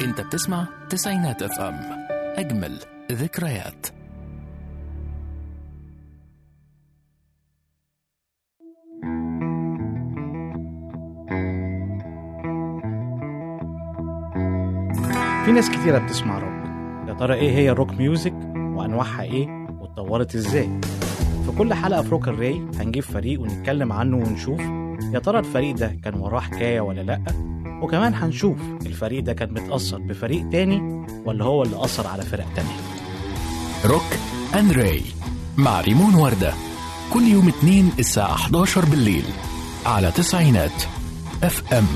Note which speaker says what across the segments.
Speaker 1: انت بتسمع تسعينات اف ام اجمل ذكريات
Speaker 2: في ناس كتيرة بتسمع روك يا ترى ايه هي الروك ميوزك وانواعها ايه واتطورت ازاي في كل حلقة في روك الراي هنجيب فريق ونتكلم عنه ونشوف يا ترى الفريق ده كان وراه حكاية ولا لأ وكمان هنشوف الفريق ده كان متأثر بفريق تاني ولا هو اللي أثر على فرق تانية
Speaker 1: روك اند راي مع ريمون وردة كل يوم اثنين الساعة 11 بالليل على تسعينات اف ام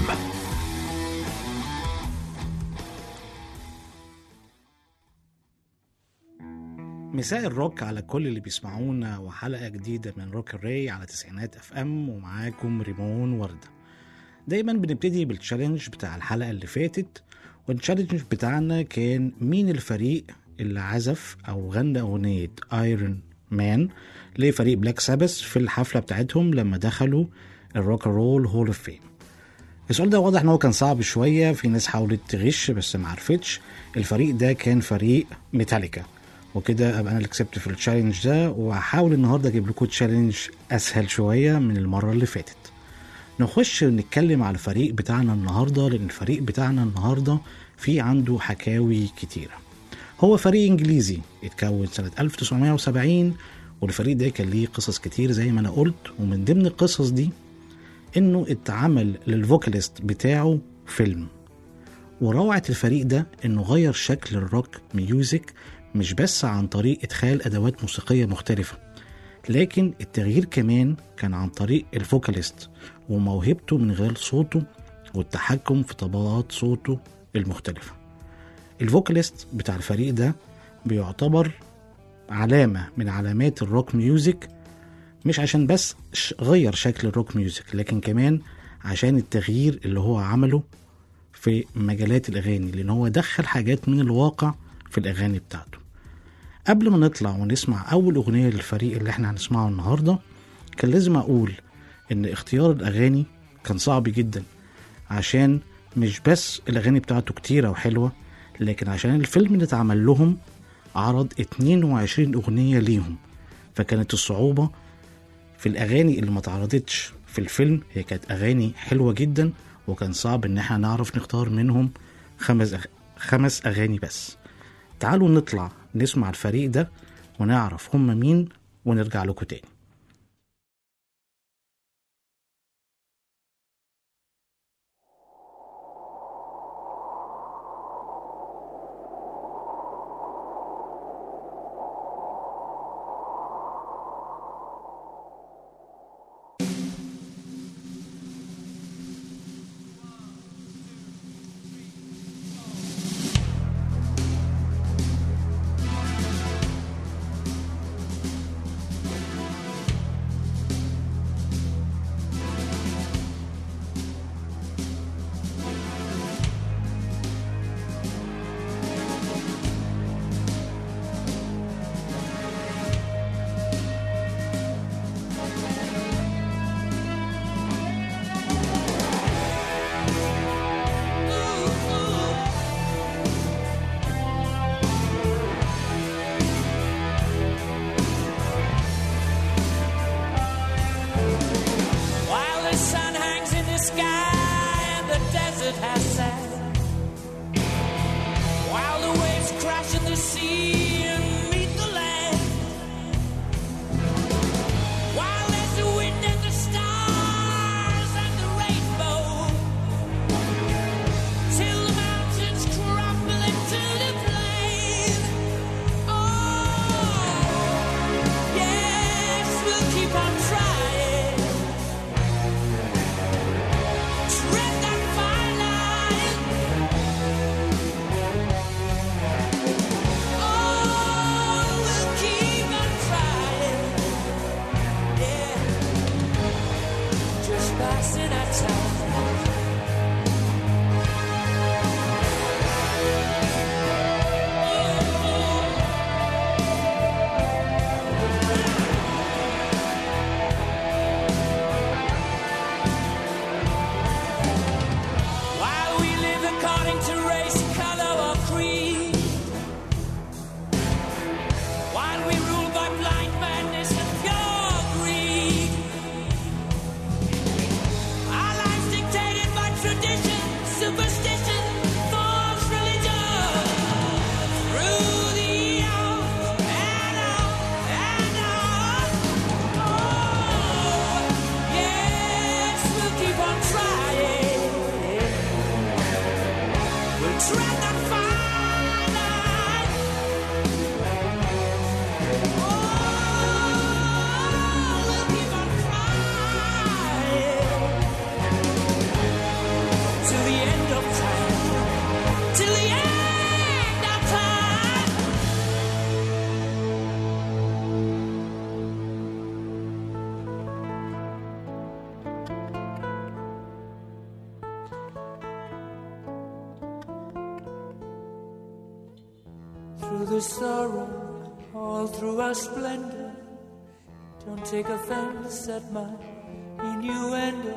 Speaker 2: مساء الروك على كل اللي بيسمعونا وحلقة جديدة من روك الراي على تسعينات اف ام ومعاكم ريمون وردة دايما بنبتدي بالتشالنج بتاع الحلقة اللي فاتت والتشالنج بتاعنا كان مين الفريق اللي عزف او غنى اغنية ايرون مان لفريق بلاك سابس في الحفلة بتاعتهم لما دخلوا الروك رول هول اوف فيم السؤال ده واضح ان هو كان صعب شوية في ناس حاولت تغش بس ما عرفتش الفريق ده كان فريق ميتاليكا وكده ابقى انا اللي كسبت في التشالنج ده وهحاول النهارده اجيب لكم تشالنج اسهل شويه من المره اللي فاتت نخش نتكلم على الفريق بتاعنا النهارده لان الفريق بتاعنا النهارده في عنده حكاوي كتيره هو فريق انجليزي اتكون سنه 1970 والفريق ده كان ليه قصص كتير زي ما انا قلت ومن ضمن القصص دي انه اتعمل للفوكاليست بتاعه فيلم وروعة الفريق ده انه غير شكل الروك ميوزك مش بس عن طريق ادخال ادوات موسيقية مختلفة لكن التغيير كمان كان عن طريق الفوكاليست وموهبته من خلال صوته والتحكم في طبقات صوته المختلفة الفوكاليست بتاع الفريق ده بيعتبر علامة من علامات الروك ميوزك مش عشان بس ش- غير شكل الروك ميوزك لكن كمان عشان التغيير اللي هو عمله في مجالات الأغاني لأن هو دخل حاجات من الواقع في الأغاني بتاعته قبل ما نطلع ونسمع أول أغنية للفريق اللي احنا هنسمعه النهاردة كان لازم أقول إن اختيار الأغاني كان صعب جدا عشان مش بس الأغاني بتاعته كتيرة وحلوة لكن عشان الفيلم اللي اتعمل لهم عرض 22 أغنية ليهم فكانت الصعوبة في الأغاني اللي ما اتعرضتش في الفيلم هي كانت أغاني حلوة جدا وكان صعب إن احنا نعرف نختار منهم خمس أغ... خمس أغاني بس تعالوا نطلع نسمع الفريق ده ونعرف هم مين ونرجع لكم تاني
Speaker 3: While the sun hangs in the sky and the desert has sat. While the waves crash in the sea and meet the land. While there's the wind and the stars and the rainbow. Till the mountains crumble into the plain. Oh, yes, we'll keep on trying. Tread that fine line. Oh, through the sorrow, all through our splendor. Don't take offense at my innuendo.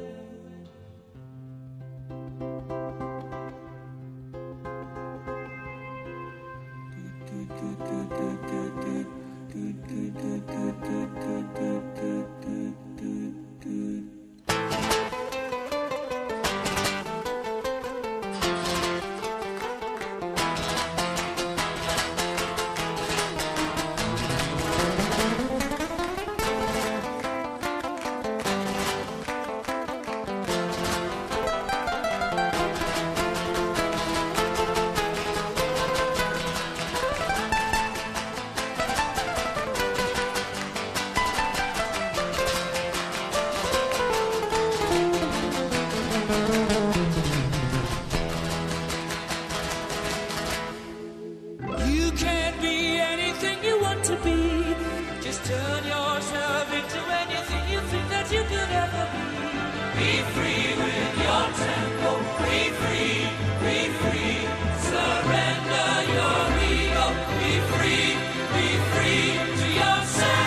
Speaker 3: You can be anything you want to be. Just turn yourself into anything you think that you could ever be. Be free with your tempo. Be free, be free. Surrender your ego. Be free, be free to yourself.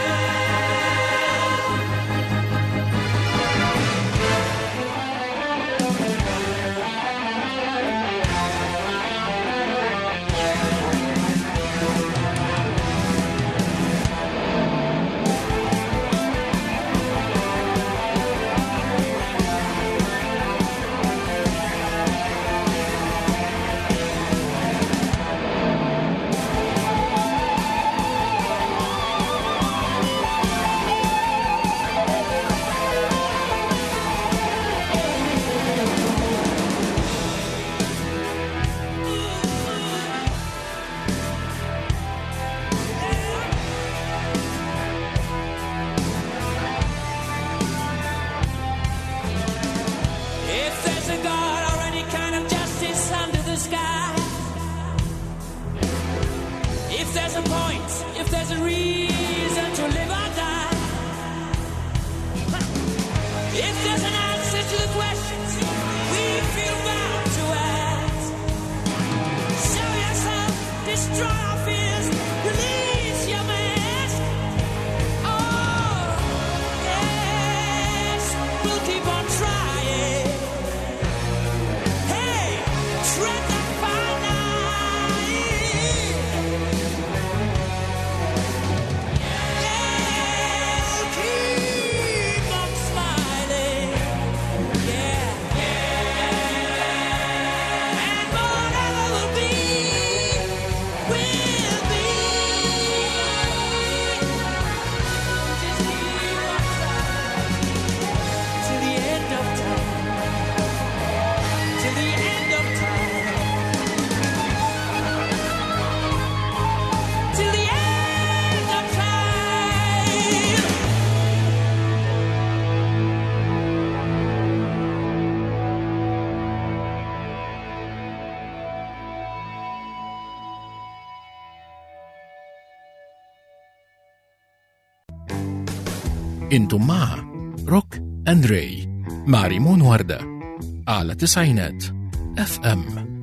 Speaker 3: If there's a God or any kind of justice under the sky, if there's a point, if there's a reason to live or die, if there's an answer to the questions we feel bound to ask, show yourself, destroy our fears, release your mask. Oh, yes, we'll keep on trying. Hey, tread the fine line. Yeah, keep on smiling. Yeah, yeah. And whatever will be, will be. Just keep on trying till the end of time. Till the end of time. Till the end of time.
Speaker 1: انتم مع روك اند راي مع ريمون وردة على تسعينات اف ام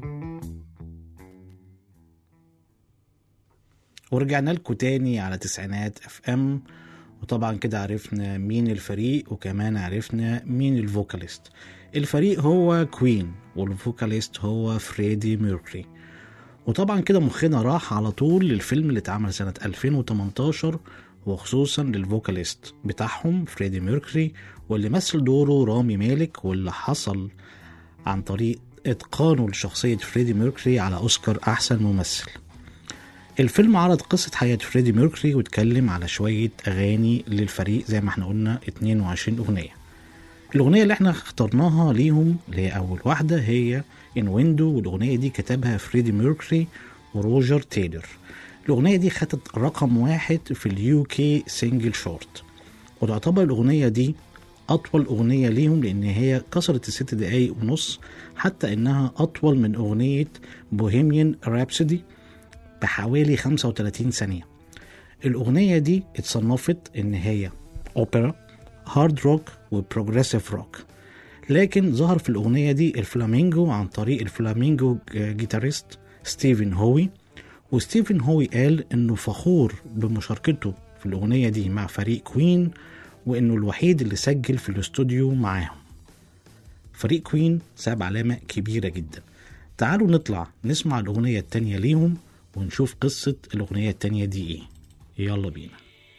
Speaker 2: ورجعنا لكم تاني على تسعينات اف ام وطبعا كده عرفنا مين الفريق وكمان عرفنا مين الفوكاليست الفريق هو كوين والفوكاليست هو فريدي ميركوري وطبعا كده مخنا راح على طول للفيلم اللي اتعمل سنة 2018 وخصوصا للفوكاليست بتاعهم فريدي ميركوري واللي مثل دوره رامي مالك واللي حصل عن طريق اتقانه لشخصية فريدي ميركوري على اوسكار احسن ممثل الفيلم عرض قصة حياة فريدي ميركوري واتكلم على شوية أغاني للفريق زي ما احنا قلنا 22 أغنية الأغنية اللي احنا اخترناها ليهم اللي هي أول واحدة هي إن ويندو والأغنية دي كتبها فريدي ميركوري وروجر تايلر الأغنية دي خدت رقم واحد في اليو كي سينجل شورت وتعتبر الأغنية دي أطول أغنية ليهم لأن هي كسرت الست دقايق ونص حتى إنها أطول من أغنية بوهيميان رابسودي بحوالي 35 ثانية الأغنية دي اتصنفت إن هي أوبرا هارد روك وبروجريسيف روك لكن ظهر في الأغنية دي الفلامينجو عن طريق الفلامينجو جيتاريست ستيفن هوي وستيفن هوي قال انه فخور بمشاركته في الاغنيه دي مع فريق كوين وانه الوحيد اللي سجل في الاستوديو معاهم فريق كوين ساب علامة كبيرة جدا تعالوا نطلع نسمع الأغنية التانية ليهم ونشوف قصة الأغنية التانية دي إيه يلا بينا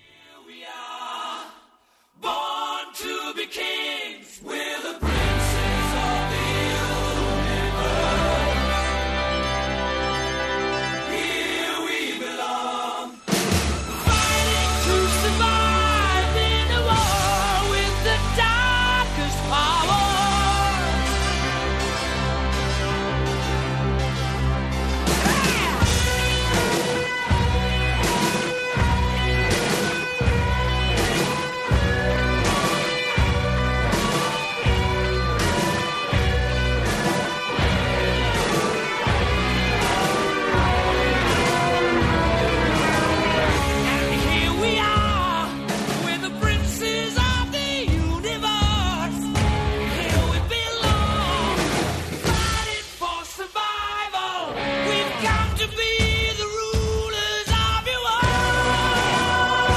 Speaker 3: Born to be kings, we're the princes of the universe. Here we belong, fighting to survive in a war with the darkest power. And here we are, we're the princes of the universe. Here we belong, fighting for survival. We've come to be the rulers of your world.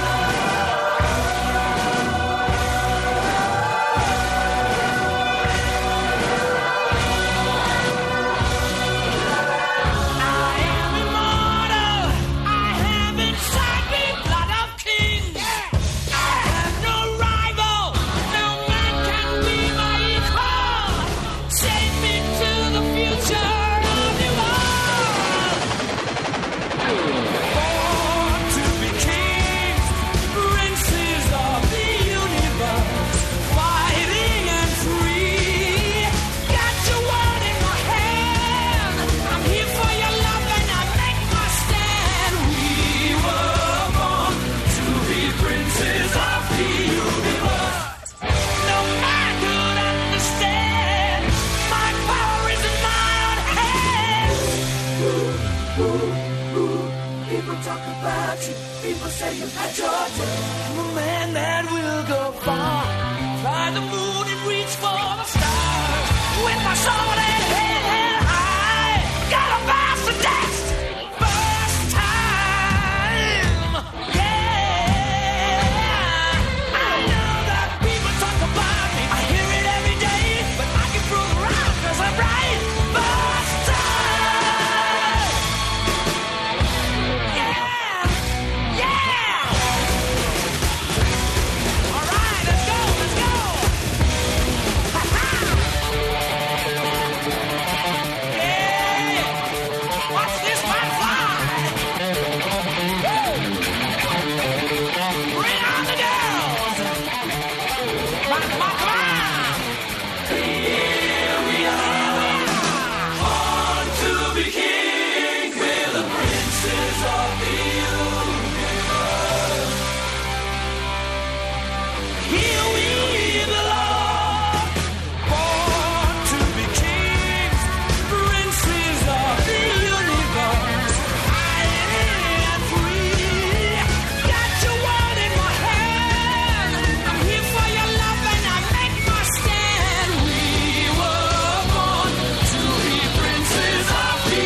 Speaker 3: I am immortal. I have inside me blood of kings. I have no rival. No man can be my equal. Take me to the future of the world. Born to be kings, princes of the universe, fighting and free. Got your word in my hand. I'm here for your love and I make my stand. We were born to be princes of the universe. No man could understand. My power is in my own hands. People talk about you. People say you had your day. I'm a man that will go far. Fly the moon and reach for the stars. With my sword and head held high. Got a vast to test. First time. Yeah. I know that people talk about me. I hear it every day. But I can prove it wrong 'cause I'm right. First time. Yeah! Yeah! All right, let's go, let's go! Ha-ha! Yeah! Watch this one fly! Woo! Bring on the girls! Come on, come on, come on! Here we are! Born to be kings, we're the princes of the universe. Here we belong. Born to be kings, princes of the universe. High and free. Got your word in my hand. I'm here for your love and I make my stand. We were born to be princes of the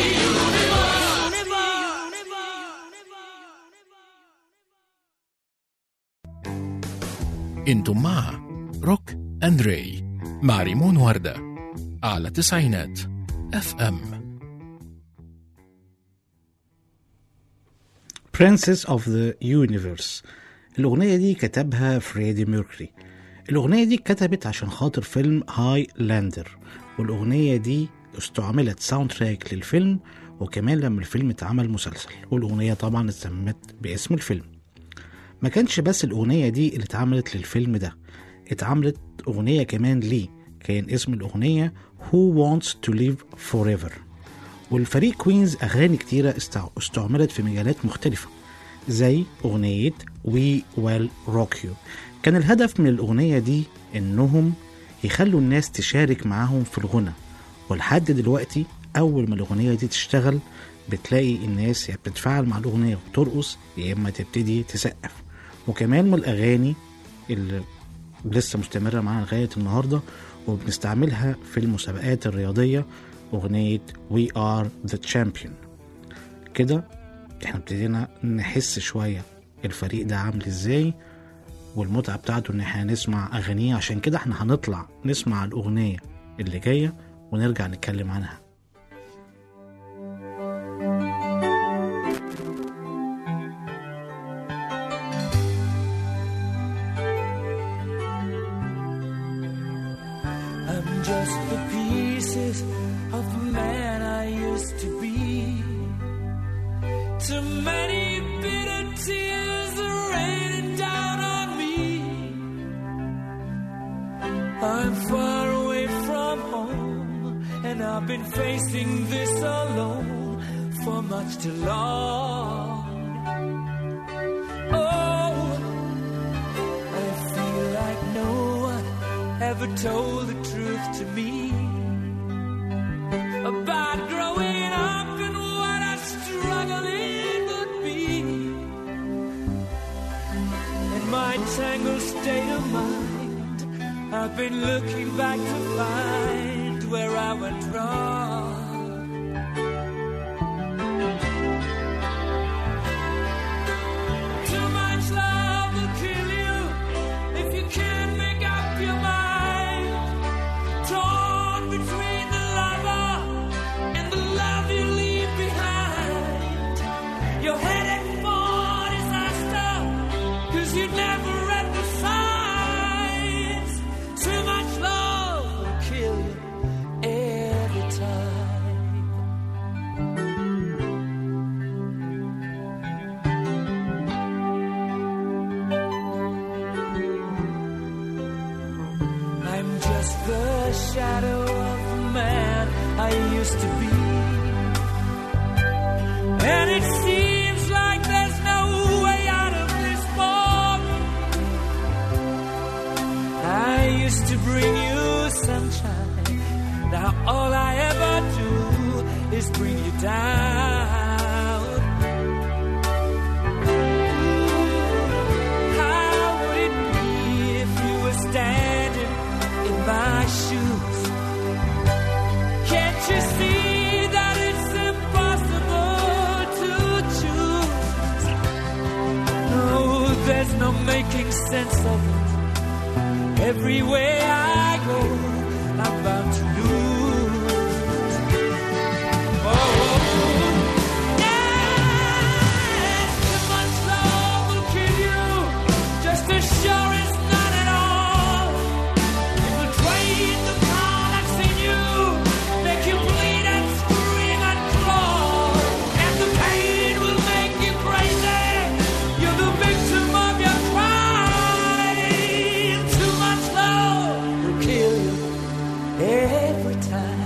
Speaker 3: universe.
Speaker 1: انتم مع روك اند راي مع ريمون وردة على تسعينات اف ام
Speaker 2: Princess of the Universe الأغنية دي كتبها فريدي ميركوري الأغنية دي اتكتبت عشان خاطر فيلم هاي لاندر والأغنية دي استعملت ساوند تراك للفيلم وكمان لما الفيلم اتعمل مسلسل والأغنية طبعا اتسمت باسم الفيلم ما كانش بس الأغنية دي اللي اتعملت للفيلم ده اتعملت أغنية كمان ليه كان اسم الأغنية Who Wants to Live Forever والفريق كوينز أغاني كتيرة استع- استعملت في مجالات مختلفة زي أغنية We Will Rock You كان الهدف من الأغنية دي إنهم يخلوا الناس تشارك معاهم في الغنى ولحد دلوقتي أول ما الأغنية دي تشتغل بتلاقي الناس يا بتتفاعل مع الأغنية وترقص يا إما تبتدي تسقف وكمان من الأغاني اللي لسه مستمرة معانا لغاية النهاردة وبنستعملها في المسابقات الرياضية أغنية We Are The Champion وبكده احنا ابتدينا نحس شوية الفريق ده عامل ازاي والمتعة بتاعته ان احنا نسمع اغانيه عشان كده احنا هنطلع نسمع الاغنية اللي جاية ونرجع نتكلم عنها
Speaker 3: I'm just the pieces of the man I used to be. Too many bitter tears are raining down on me. I'm far away from home, and I've been facing this alone for much too long. Oh, I feel like no one ever told the truth to me about growing up and what a struggle it would be. In my tangled state of mind, I've been looking back to find where I went wrong. Too much love will kill you if you can't make up your mind. Torn between the lover and the love you leave behind. You're headed for disaster, cause you never read the signs. Too much love will kill you every time. I'm just the shadow of the man I used to be. And it seems like there's no way out of this fog. I used to bring you sunshine. Now all I ever do is bring you down. How would it be if you were standing in my shoes? Can't you see that it's impossible to choose? No, there's no making sense of it. Everywhere I go, I'm bound to lose. Oh, yes, too much love will kill you, just as sure as none at all. It will drain the power that's in you, make you bleed and scream and claw, and the pain will make you crazy. You're the victim of your crime. Too much love will kill you every time.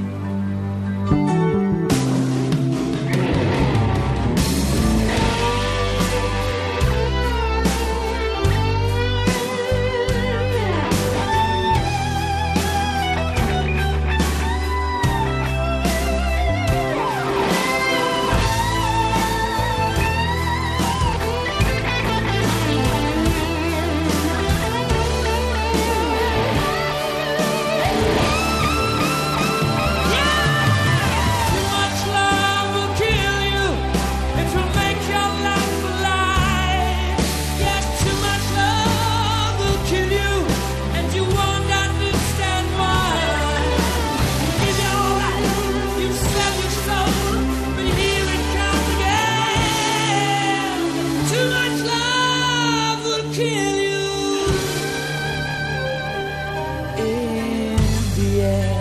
Speaker 3: Too much love will kill you. It will make your life alive. Yes, too much love will kill you, and you won't understand why. You give your life, you sell your soul, but here it comes again. Too much love will kill you. In the end.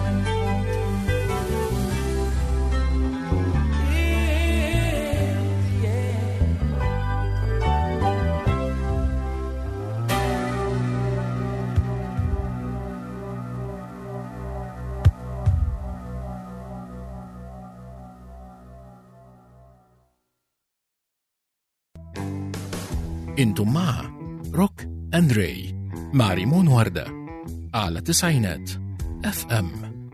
Speaker 1: انتم مع روك اند راي مع ريمون وردة على تسعينات اف ام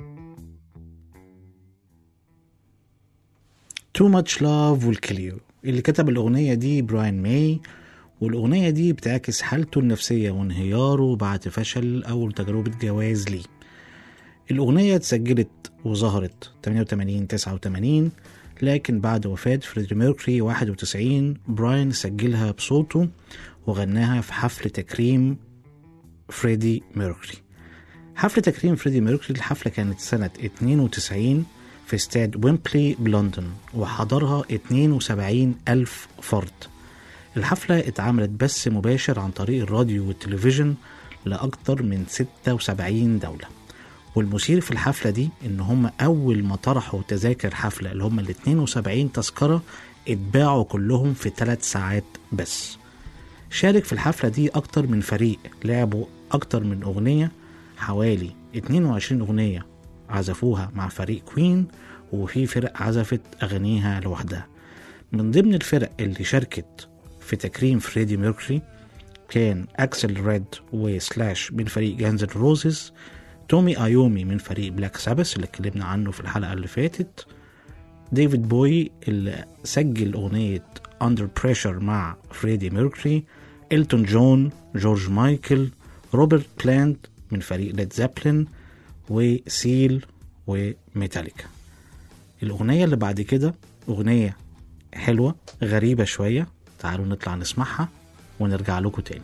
Speaker 2: Too Much Love Will Kill You اللي كتب الأغنية دي براين ماي والأغنية دي بتعكس حالته النفسية وانهياره بعد فشل أول تجربة جواز ليه الأغنية اتسجلت وظهرت 88 89 لكن بعد وفاة فريدي ميركوري 91 براين سجلها بصوته وغناها في حفل تكريم فريدي ميركوري حفل تكريم فريدي ميركوري الحفلة كانت سنة 92 في استاد ويمبلي بلندن وحضرها 72 ألف فرد الحفلة اتعملت بث مباشر عن طريق الراديو والتلفزيون لأكثر من 76 دولة والمثير في الحفلة دي إن هم أول ما طرحوا تذاكر حفلة اللي هم ال 72 تذكرة اتباعوا كلهم في 3 ساعات بس شارك في الحفلة دي أكتر من فريق لعبوا أكتر من أغنية حوالي 22 أغنية عزفوها مع فريق كوين وفي فرق عزفت أغانيها لوحدها من ضمن الفرق اللي شاركت في تكريم فريدي ميركوري كان أكسل ريد وسلاش من فريق جانز روزز تومي ايومي من فريق بلاك سابس اللي اتكلمنا عنه في الحلقة اللي فاتت ديفيد بوي اللي سجل أغنية Under Pressure مع فريدي ميركوري إلتون جون جورج مايكل روبرت بلانت من فريق ليد زابلين وسيل وميتاليكا الأغنية اللي بعد كده أغنية حلوة غريبة شوية تعالوا نطلع نسمعها ونرجع لكم تاني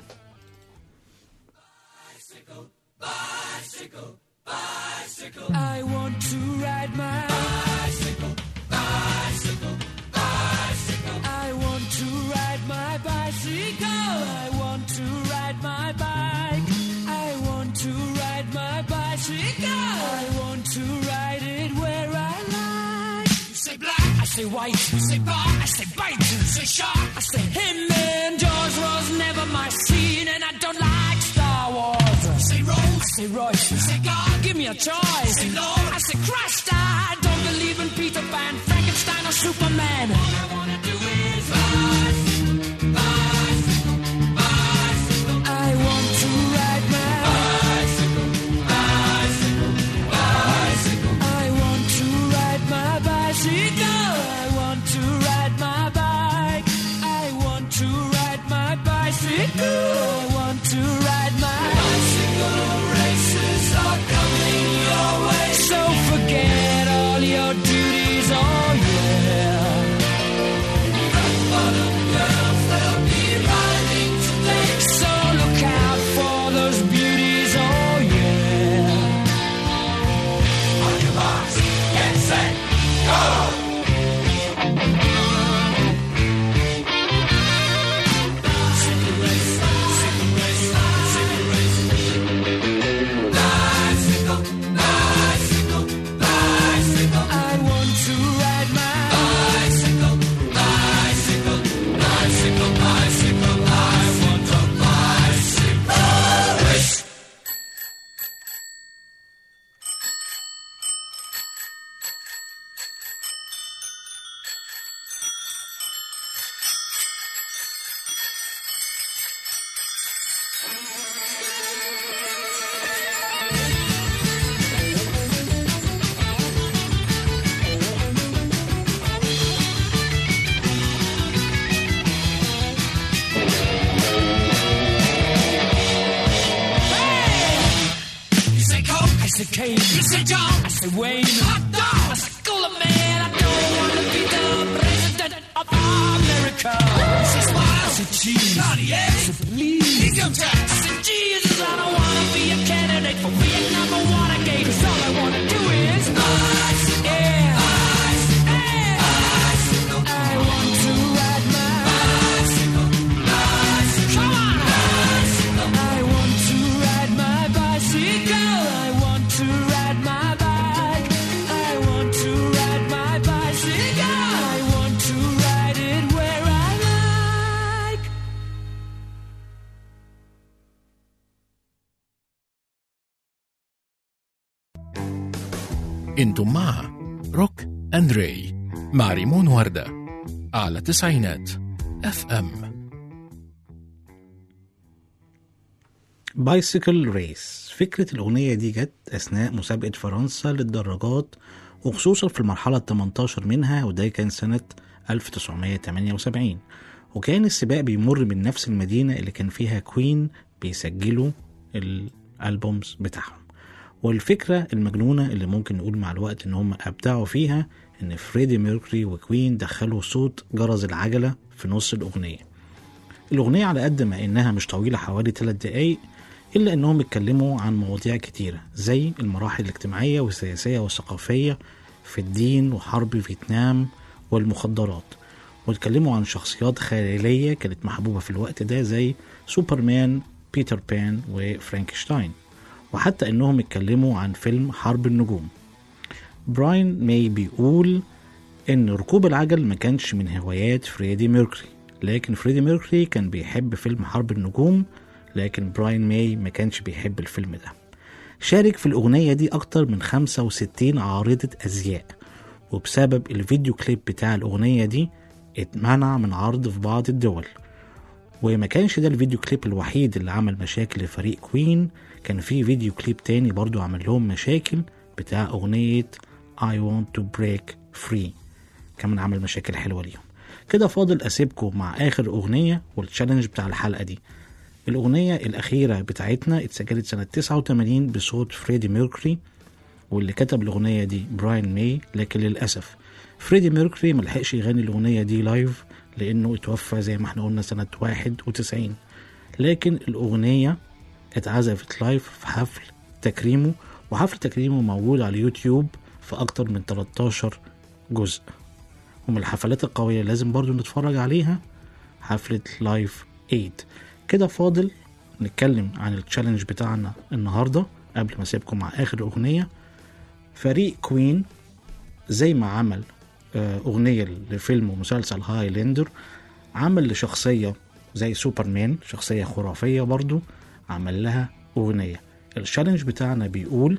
Speaker 3: I want to ride my bicycle, bicycle, bicycle. I want to ride my bicycle. I want to ride my bike. I want to ride my bicycle. I want to ride it where I like. You say black, I say white. You say bar, I say bite. You say shark, I say him. And Jaws was never my scene, and I don't like Star Wars. You say Rose, I say Royce. You say God, give me a choice. Say Lord, I say Christ. I don't believe in Peter Pan, Frankenstein, or Superman. All I wanna do is bicycle, bicycle, bicycle. I want to ride my bicycle, bicycle, bicycle. I want to ride my bicycle. I want to ride my bike. I want to ride my bicycle. I want to ride my bicycle. Races are coming your way. So forget all your duties. Oh yeah. Bottom girls, they'll be riding today. So look out for those beauties. Oh yeah. On your marks, get set, go! I want to ride my bicycle, bicycle, bicycle, bicycle. I want a bicycle race. You say Coke, I say Kane. You say John, I say Wayne. Hot dog, I say Cooler Man. I don't want to be the president of America. You say Smile, I say Cheese. Cartier, I say Please. Income tax, I say Jesus. I don't want to be a candidate for Vietnam or Watergate. 'Cause all I want to do is bicycle, yeah. bicycle, bicycle. I want to ride my bicycle, bicycle. Come on, bicycle. I want to ride my bicycle. I want to ride my bike. I want to ride my bicycle. I want to ride it where I like.
Speaker 1: انتم مع روك اند راي مع ريمون وردة على تسعينات اف ام
Speaker 2: بايسيكل ريس فكرة الأغنية دي جت أثناء مسابقة فرنسا للدراجات وخصوصا في المرحلة ال 18 منها وده كان سنة 1978 وكان السباق بيمر من نفس المدينة اللي كان فيها كوين بيسجلوا الألبومز بتاعهم والفكرة المجنونة اللي ممكن نقول مع الوقت إن هم أبدعوا فيها إن فريدي ميركوري وكوين دخلوا صوت جرس العجلة في نص الأغنية الأغنية على قد ما إنها مش طويلة حوالي 3 دقايق إلا إنهم اتكلموا عن مواضيع كتيرة زي المراحل الاجتماعية والسياسية والثقافية في الدين وحرب فيتنام والمخدرات واتكلموا عن شخصيات خيالية كانت محبوبة في الوقت ده زي سوبرمان بيتر بان وفرانكشتاين وحتى انهم اتكلموا عن فيلم حرب النجوم براين ماي بيقول ان ركوب العجل ما كانش من هوايات فريدي ميركوري لكن فريدي ميركوري كان بيحب فيلم حرب النجوم لكن براين ماي ما كانش بيحب الفيلم ده شارك في الأغنية دي أكتر من 65 عارضة أزياء وبسبب الفيديو كليب بتاع الأغنية دي اتمنع من عرض في بعض الدول وما كانش ده الفيديو كليب الوحيد اللي عمل مشاكل لفريق كوين كان في فيديو كليب تاني برضو عمل لهم مشاكل بتاع أغنية I want to break free كمان عمل مشاكل حلوة ليهم كده فاضل أسيبكم مع آخر أغنية والتشالنج بتاع الحلقة دي الأغنية الأخيرة بتاعتنا اتسجلت سنة 89 بصوت فريدي ميركوري واللي كتب الأغنية دي براين ماي لكن للأسف فريدي ميركوري ملحقش يغني الأغنية دي لايف لأنه اتوفى زي ما احنا قلنا سنة 91 لكن الأغنية اتعزفت لايف في حفل تكريمه وحفل تكريمه موجود على اليوتيوب في أكتر من 13 جزء ومن الحفلات القوية لازم برضو نتفرج عليها حفلة لايف 8 كده فاضل نتكلم عن التشالنج بتاعنا النهاردة قبل ما اسيبكم مع آخر أغنية فريق كوين زي ما عمل آه، أغنية لفيلم ومسلسل هايلاندر عمل لشخصية زي سوبرمان شخصية خرافية برضو عمل لها أغنية التشالنج بتاعنا بيقول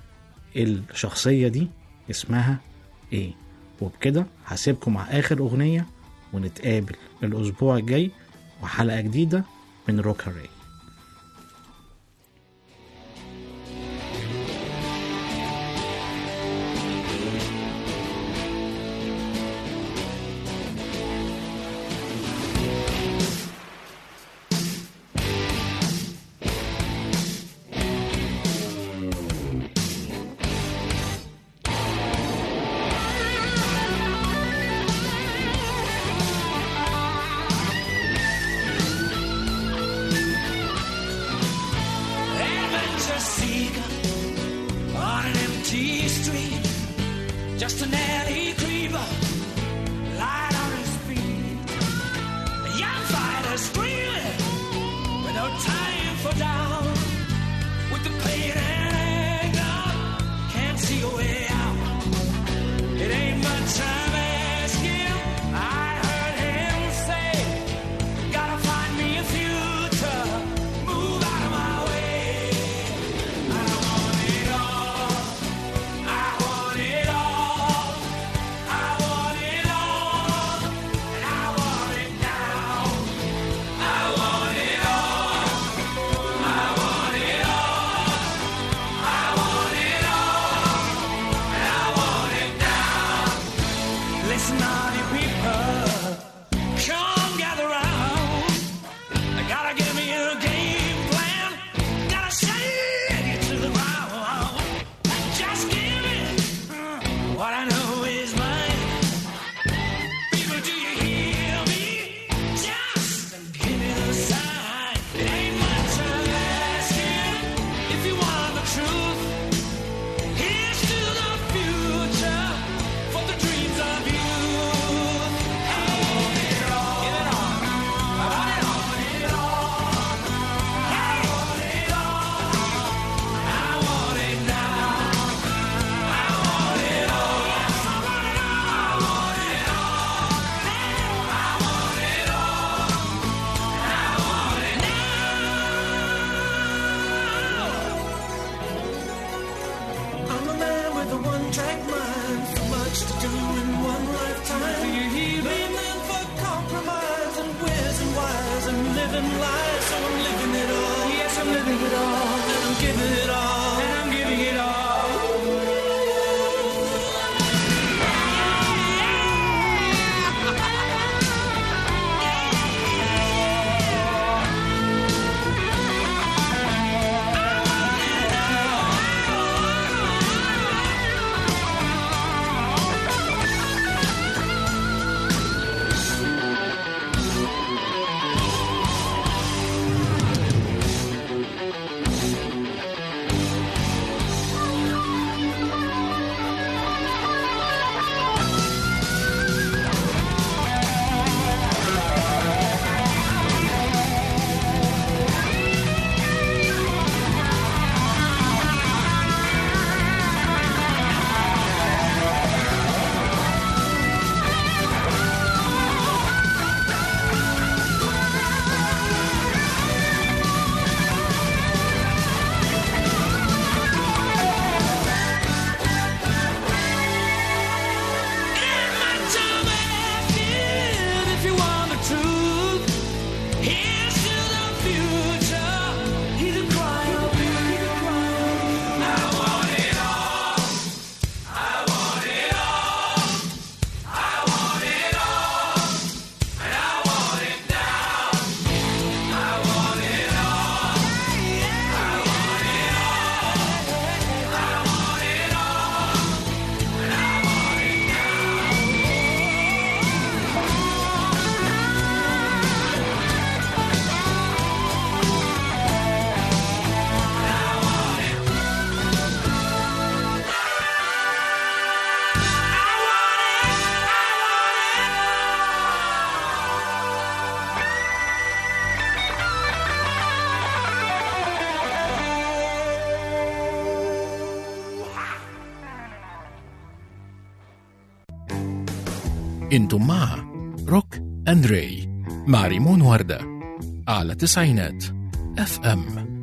Speaker 2: الشخصية دي اسمها ايه وبكده هسيبكم مع آخر أغنية ونتقابل الأسبوع الجاي وحلقة جديدة من روك هاري
Speaker 3: Adventure seeker on an empty street. Just an alley creeper, light on his feet. A young fighter screaming with no time for down. With the pain and anger, can't see a way out. It ain't much I'm asking. I heard him say. Gotta find me a future. Move out of my way. I want it all. I want it all. I want it all. And I want it now. I want it all. I want it all. I want it all. And I want it now. Listen, all you people. Come gather round. I gotta give me a game plan. Gotta shake it to the ground. Just give me uh, what I know is mine. People, do you hear me? Just give me the sign. It ain't much I'm asking. If you want the truth, here's to the future for the dreams of youth. I want it all. Give it all. I want it all. I want it all. I want it now. I want it all. Yes, I want it all. I want it all. I want it all. I want it now. I'm a man with a one-track mind. So much to do in one lifetime. Do you hear me? man for compromise and where's and whys and living lies. So I'm living it all. Yes, I'm living it all. And I'm giving it all. And I'm giving it all. I
Speaker 1: انتم مع روك اند راي مع ريمون وردة على تسعينات اف ام